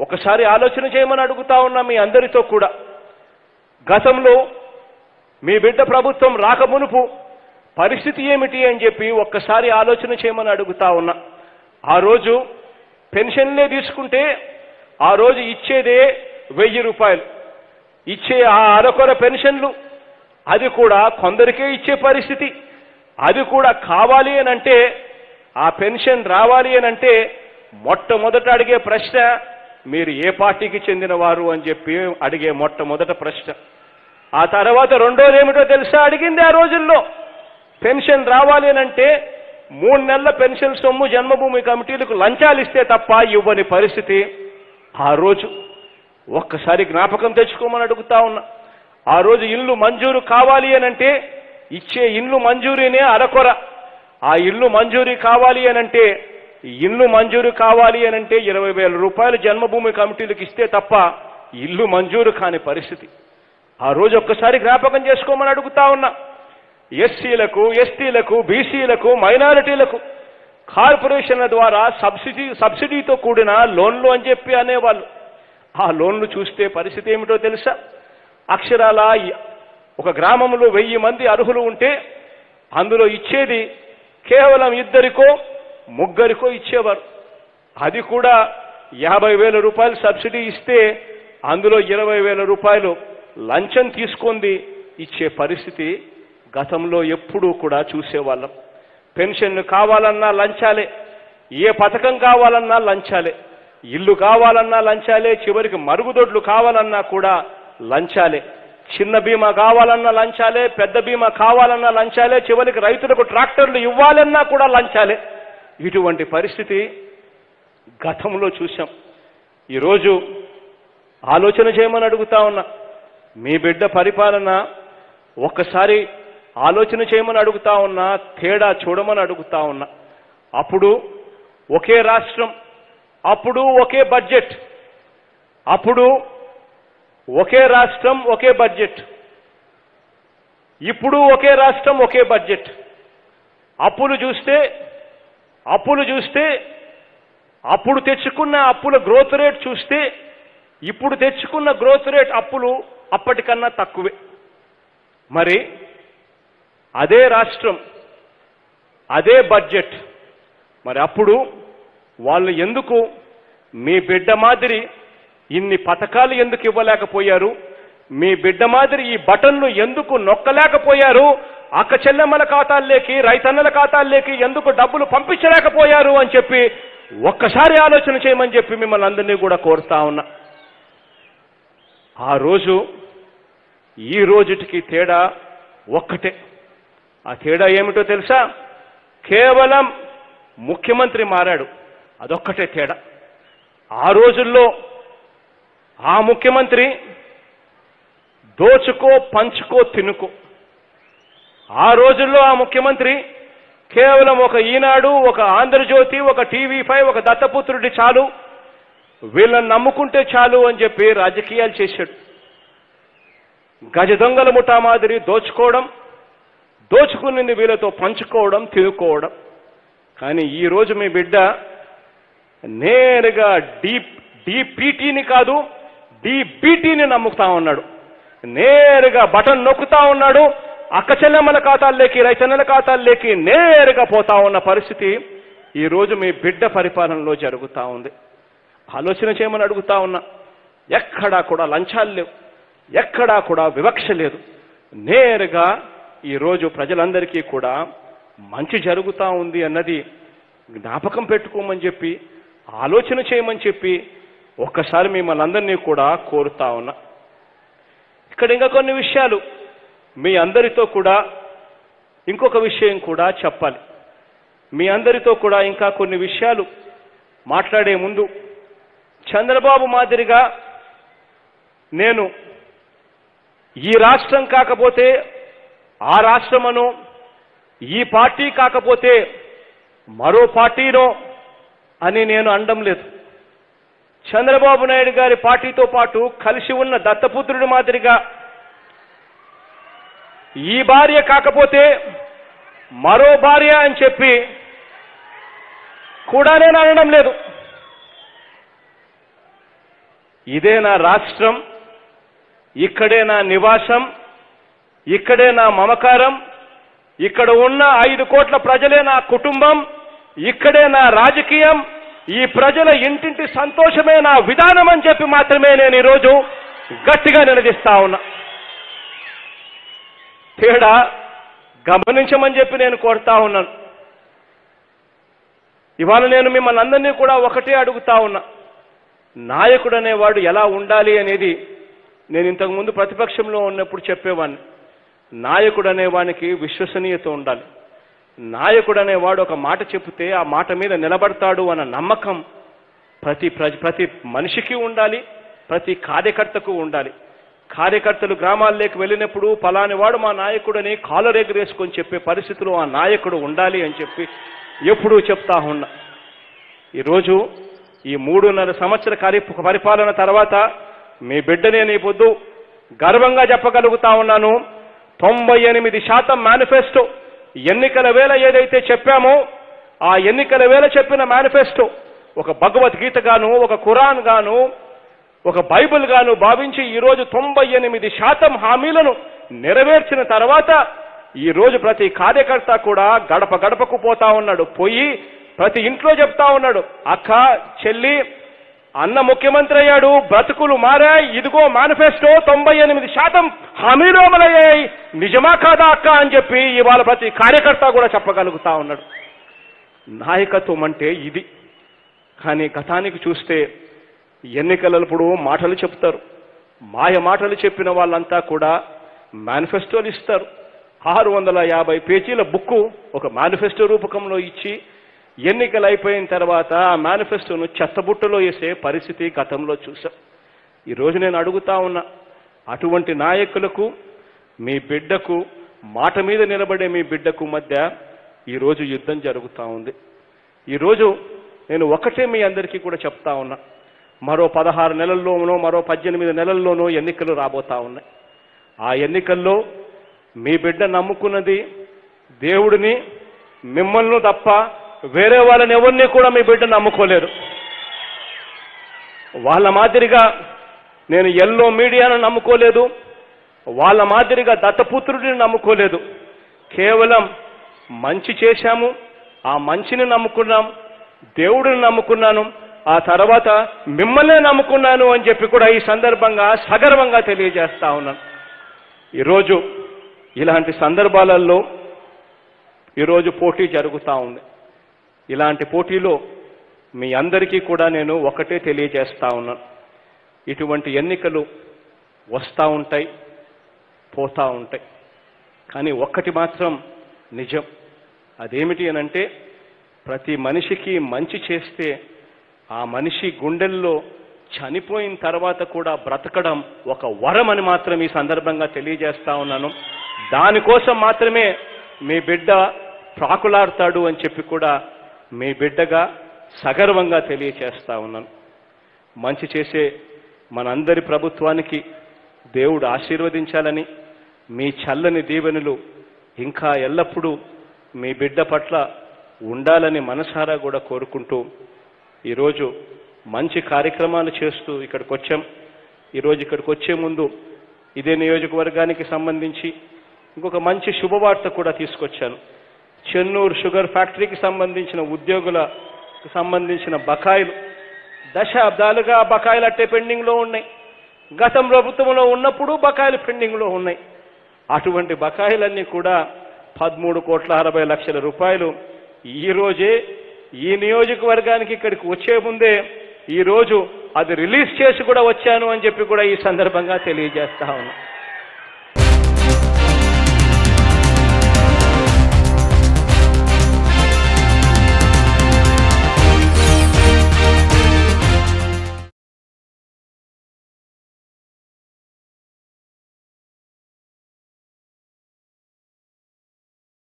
ఒకసారి ఆలోచన చేయమని అడుగుతా ఉన్నా మీ అందరితో కూడా గతంలో మీ బిడ్డ ప్రభుత్వం రాకమునుపు పరిస్థితి ఏమిటి అని చెప్పి ఒక్కసారి ఆలోచన చేయమని అడుగుతా ఉన్నా ఆ రోజు పెన్షన్లే తీసుకుంటే ఆ రోజు ఇచ్చేదే వెయ్యి రూపాయలు ఇచ్చే ఆ అరకొర పెన్షన్లు అది కూడా కొందరికే ఇచ్చే పరిస్థితి అది కూడా కావాలి అని అంటే ఆ పెన్షన్ రావాలి అని అంటే మొట్టమొదట అడిగే ప్రశ్న మీరు ఏ పార్టీకి చెందినవారు అని చెప్పి అడిగే మొట్టమొదట ప్రశ్న ఆ తర్వాత రెండోది ఏమిటో తెలుసా అడిగింది ఆ రోజుల్లో పెన్షన్ రావాలి అని అంటే మూడు నెలల పెన్షన్ సొమ్ము జన్మభూమి కమిటీలకు లంచాలు ఇస్తే తప్ప ఇవ్వని పరిస్థితి ఆ రోజు ఒక్కసారి జ్ఞాపకం తెచ్చుకోమని అడుగుతా ఉన్నా ఆ రోజు ఇల్లు మంజూరు కావాలి అని అంటే ఇచ్చే ఇల్లు మంజూరీనే అరకొర ఆ ఇల్లు మంజూరీ కావాలి అని అంటే ఇల్లు మంజూరు కావాలి అని అంటే ఇరవై వేల రూపాయలు జన్మభూమి కమిటీలకు ఇస్తే తప్ప ఇల్లు మంజూరు కాని పరిస్థితి ఆ రోజు ఒక్కసారి జ్ఞాపకం చేసుకోమని అడుగుతా ఉన్నా ఎస్సీలకు ఎస్టీలకు బీసీలకు మైనారిటీలకు కార్పొరేషన్ల ద్వారా సబ్సిడీ సబ్సిడీతో కూడిన లోన్లు అని చెప్పి అనేవాళ్ళు ఆ లోన్లు చూస్తే పరిస్థితి ఏమిటో తెలుసా అక్షరాల ఈ- ఒక గ్రామంలో వెయ్యి మంది అర్హులు ఉంటే అందులో ఇచ్చేది కేవలం ఇద్దరికో ముగ్గురికో ఇచ్చేవారు అది కూడా యాభై వేల రూపాయలు సబ్సిడీ ఇస్తే అందులో ఇరవై వేల రూపాయలు లంచం తీసుకుంది ఇచ్చే పరిస్థితి గతంలో ఎప్పుడూ కూడా చూసేవాళ్ళం పెన్షన్ కావాలన్నా లంచాలే ఏ పథకం కావాలన్నా లంచాలే ఇల్లు కావాలన్నా లంచాలే చివరికి మరుగుదొడ్లు కావాలన్నా కూడా లంచాలే చిన్న బీమా కావాలన్నా లంచాలే పెద్ద బీమా కావాలన్నా లంచాలే చివరికి రైతులకు ట్రాక్టర్లు ఇవ్వాలన్నా కూడా లంచాలే ఇటువంటి పరిస్థితి గతంలో చూశాం ఈరోజు ఆలోచన చేయమని అడుగుతా ఉన్నా మీ బిడ్డ పరిపాలన ఒక్కసారి ఆలోచన చేయమని అడుగుతా ఉన్నా తేడా చూడమని అడుగుతా ఉన్నా అప్పుడు ఒకే రాష్ట్రం అప్పుడు ఒకే బడ్జెట్ అప్పుడు ఒకే రాష్ట్రం ఒకే బడ్జెట్ ఇప్పుడు ఒకే రాష్ట్రం ఒకే బడ్జెట్ అప్పులు చూస్తే అప్పులు చూస్తే అప్పుడు తెచ్చుకున్న అప్పుల గ్రోత్ రేట్ చూస్తే ఇప్పుడు తెచ్చుకున్న గ్రోత్ రేట్ అప్పులు అప్పటికన్నా తక్కువే మరి అదే రాష్ట్రం అదే బడ్జెట్ మరి అప్పుడు వాళ్ళు ఎందుకు మీ బిడ్డ మాదిరి ఇన్ని పథకాలు ఎందుకు ఇవ్వలేకపోయారు మీ బిడ్డ మాదిరి ఈ బటన్లు ఎందుకు నొక్కలేకపోయారు అక్క చెల్లెమ్మల ఖాతాల్లోకి రైతన్నల ఖాతాల్లోకి ఎందుకు డబ్బులు పంపించలేకపోయారు అని చెప్పి ఒక్కసారి ఆలోచన చేయమని చెప్పి మిమ్మల్ని అందరినీ కూడా కోరుతా ఉన్నా ఆ రోజు ఈ రోజుటికి తేడా ఒక్కటే ఆ తేడా ఏమిటో తెలుసా కేవలం ముఖ్యమంత్రి మారాడు అదొక్కటే తేడా ఆ రోజుల్లో ఆ ముఖ్యమంత్రి దోచుకో పంచుకో తినుకో ఆ రోజుల్లో ఆ ముఖ్యమంత్రి కేవలం ఒక ఈనాడు ఒక ఆంధ్రజ్యోతి ఒక టీవీ ఫైవ్ ఒక దత్తపుత్రుడి చాలు వీళ్ళని నమ్ముకుంటే చాలు అని చెప్పి రాజకీయాలు చేశాడు గజ దొంగల ముఠా మాదిరి దోచుకోవడం దోచుకునింది వీళ్ళతో పంచుకోవడం తినుకోవడం కానీ ఈ రోజు మీ బిడ్డ నేరుగా డీ డీపీటీని కాదు డీబీటీని నమ్ముతా ఉన్నాడు నేరుగా బటన్ నొక్కుతా ఉన్నాడు అక్క చెల్లెమ్మల ఖాతాల్లోకి రైతన్నల ఖాతాల్లోకి నేరుగా పోతా ఉన్న పరిస్థితి ఈ రోజు మీ బిడ్డ పరిపాలనలో జరుగుతా ఉంది ఆలోచన చేయమని అడుగుతా ఉన్నా ఎక్కడా కూడా లంచాలు లేవు ఎక్కడా కూడా వివక్ష లేదు నేరుగా ఈరోజు ప్రజలందరికీ కూడా మంచి జరుగుతా ఉంది అన్నది జ్ఞాపకం పెట్టుకోమని చెప్పి ఆలోచన చేయమని చెప్పి ఒక్కసారి మిమ్మల్ని అందరినీ కూడా కోరుతా ఉన్నా ఇక్కడ ఇంకా కొన్ని విషయాలు మీ అందరితో కూడా ఇంకొక విషయం కూడా చెప్పాలి మీ అందరితో కూడా ఇంకా కొన్ని విషయాలు మాట్లాడే ముందు చంద్రబాబు మాదిరిగా నేను ఈ రాష్ట్రం కాకపోతే ఆ రాష్ట్రమను ఈ పార్టీ కాకపోతే మరో పార్టీనో అని నేను అనడం లేదు చంద్రబాబు నాయుడు గారి పార్టీతో పాటు కలిసి ఉన్న దత్తపుత్రుడి మాదిరిగా ఈ భార్య కాకపోతే మరో భార్య అని చెప్పి కూడా నేను అనడం లేదు ఇదే నా రాష్ట్రం ఇక్కడే నా నివాసం ఇక్కడే నా మమకారం ఇక్కడ ఉన్న ఐదు కోట్ల ప్రజలే నా కుటుంబం ఇక్కడే నా రాజకీయం ఈ ప్రజల ఇంటింటి సంతోషమే నా విధానం అని చెప్పి మాత్రమే నేను ఈరోజు గట్టిగా నిలదీస్తా ఉన్నా తేడా గమనించమని చెప్పి నేను కోరుతా ఉన్నాను ఇవాళ నేను మిమ్మల్ని అందరినీ కూడా ఒకటే అడుగుతా ఉన్నా నాయకుడు అనేవాడు ఎలా ఉండాలి అనేది నేను ఇంతకుముందు ప్రతిపక్షంలో ఉన్నప్పుడు చెప్పేవాడిని నాయకుడు అనేవానికి విశ్వసనీయత ఉండాలి నాయకుడు అనేవాడు ఒక మాట చెబితే ఆ మాట మీద నిలబడతాడు అన్న నమ్మకం ప్రతి ప్రజ ప్రతి మనిషికి ఉండాలి ప్రతి కార్యకర్తకు ఉండాలి కార్యకర్తలు గ్రామాల్లోకి వెళ్ళినప్పుడు పలాని వాడు మా నాయకుడని కాలరేగరేసుకొని చెప్పే పరిస్థితిలో ఆ నాయకుడు ఉండాలి అని చెప్పి ఎప్పుడూ చెప్తా ఉన్నా ఈరోజు ఈ మూడున్నర సంవత్సర కార్య పరిపాలన తర్వాత మీ బిడ్డనే నీ పొద్దు గర్వంగా చెప్పగలుగుతా ఉన్నాను తొంభై ఎనిమిది శాతం మేనిఫెస్టో ఎన్నికల వేళ ఏదైతే చెప్పామో ఆ ఎన్నికల వేళ చెప్పిన మేనిఫెస్టో ఒక భగవద్గీత గాను ఒక ఖురాన్ గాను ఒక బైబిల్ గాను భావించి ఈరోజు తొంభై ఎనిమిది శాతం హామీలను నెరవేర్చిన తర్వాత ఈ రోజు ప్రతి కార్యకర్త కూడా గడప గడపకు పోతా ఉన్నాడు పోయి ప్రతి ఇంట్లో చెప్తా ఉన్నాడు అక్క చెల్లి అన్న ముఖ్యమంత్రి అయ్యాడు బ్రతుకులు మారాయి ఇదిగో మేనిఫెస్టో తొంభై ఎనిమిది శాతం హామీలు అమలయ్యాయి నిజమా కాదా అక్క అని చెప్పి ఇవాళ ప్రతి కార్యకర్త కూడా చెప్పగలుగుతా ఉన్నాడు నాయకత్వం అంటే ఇది కానీ గతానికి చూస్తే ఎన్నికలప్పుడు మాటలు చెప్తారు మాయ మాటలు చెప్పిన వాళ్ళంతా కూడా మేనిఫెస్టోలు ఇస్తారు ఆరు వందల యాభై పేజీల బుక్కు ఒక మేనిఫెస్టో రూపకంలో ఇచ్చి ఎన్నికలు అయిపోయిన తర్వాత ఆ మేనిఫెస్టోను చెత్తబుట్టలో వేసే పరిస్థితి గతంలో చూసాం ఈరోజు నేను అడుగుతా ఉన్నా అటువంటి నాయకులకు మీ బిడ్డకు మాట మీద నిలబడే మీ బిడ్డకు మధ్య ఈరోజు యుద్ధం జరుగుతూ ఉంది ఈరోజు నేను ఒకటే మీ అందరికీ కూడా చెప్తా ఉన్నా మరో పదహారు నెలల్లోనో మరో పద్దెనిమిది నెలల్లోనో ఎన్నికలు రాబోతా ఉన్నాయి ఆ ఎన్నికల్లో మీ బిడ్డ నమ్ముకున్నది దేవుడిని మిమ్మల్ని తప్ప వేరే వాళ్ళని ఎవరిని కూడా మీ బిడ్డ నమ్ముకోలేరు వాళ్ళ మాదిరిగా నేను ఎల్లో మీడియాను నమ్ముకోలేదు వాళ్ళ మాదిరిగా దత్తపుత్రుడిని నమ్ముకోలేదు కేవలం మంచి చేశాము ఆ మంచిని నమ్ముకున్నాం దేవుడిని నమ్ముకున్నాను ఆ తర్వాత మిమ్మల్నే నమ్ముకున్నాను అని చెప్పి కూడా ఈ సందర్భంగా సగర్వంగా తెలియజేస్తా ఉన్నాను ఈరోజు ఇలాంటి సందర్భాలలో ఈరోజు పోటీ జరుగుతూ ఉంది ఇలాంటి పోటీలో మీ అందరికీ కూడా నేను ఒకటే తెలియజేస్తా ఉన్నాను ఇటువంటి ఎన్నికలు వస్తూ ఉంటాయి పోతా ఉంటాయి కానీ ఒక్కటి మాత్రం నిజం అదేమిటి అనంటే ప్రతి మనిషికి మంచి చేస్తే ఆ మనిషి గుండెల్లో చనిపోయిన తర్వాత కూడా బ్రతకడం ఒక వరం అని మాత్రం ఈ సందర్భంగా తెలియజేస్తా ఉన్నాను దానికోసం మాత్రమే మీ బిడ్డ ప్రాకులాడతాడు అని చెప్పి కూడా మీ బిడ్డగా సగర్వంగా తెలియచేస్తా ఉన్నాను మంచి చేసే మనందరి ప్రభుత్వానికి దేవుడు ఆశీర్వదించాలని మీ చల్లని దీవెనలు ఇంకా ఎల్లప్పుడూ మీ బిడ్డ పట్ల ఉండాలని మనసారా కూడా కోరుకుంటూ ఈరోజు మంచి కార్యక్రమాలు చేస్తూ ఇక్కడికి వచ్చాం ఈరోజు ఇక్కడికి వచ్చే ముందు ఇదే నియోజకవర్గానికి సంబంధించి ఇంకొక మంచి శుభవార్త కూడా తీసుకొచ్చాను చెన్నూరు షుగర్ ఫ్యాక్టరీకి సంబంధించిన ఉద్యోగులకు సంబంధించిన బకాయిలు దశాబ్దాలుగా బకాయిలు అట్టే పెండింగ్లో ఉన్నాయి గతం ప్రభుత్వంలో ఉన్నప్పుడు బకాయిలు పెండింగ్లో ఉన్నాయి అటువంటి బకాయిలన్నీ కూడా పదమూడు కోట్ల అరవై లక్షల రూపాయలు ఈ రోజే ఈ నియోజకవర్గానికి ఇక్కడికి వచ్చే ముందే ఈ రోజు అది రిలీజ్ చేసి కూడా వచ్చాను అని చెప్పి కూడా ఈ సందర్భంగా తెలియజేస్తా ఉన్నా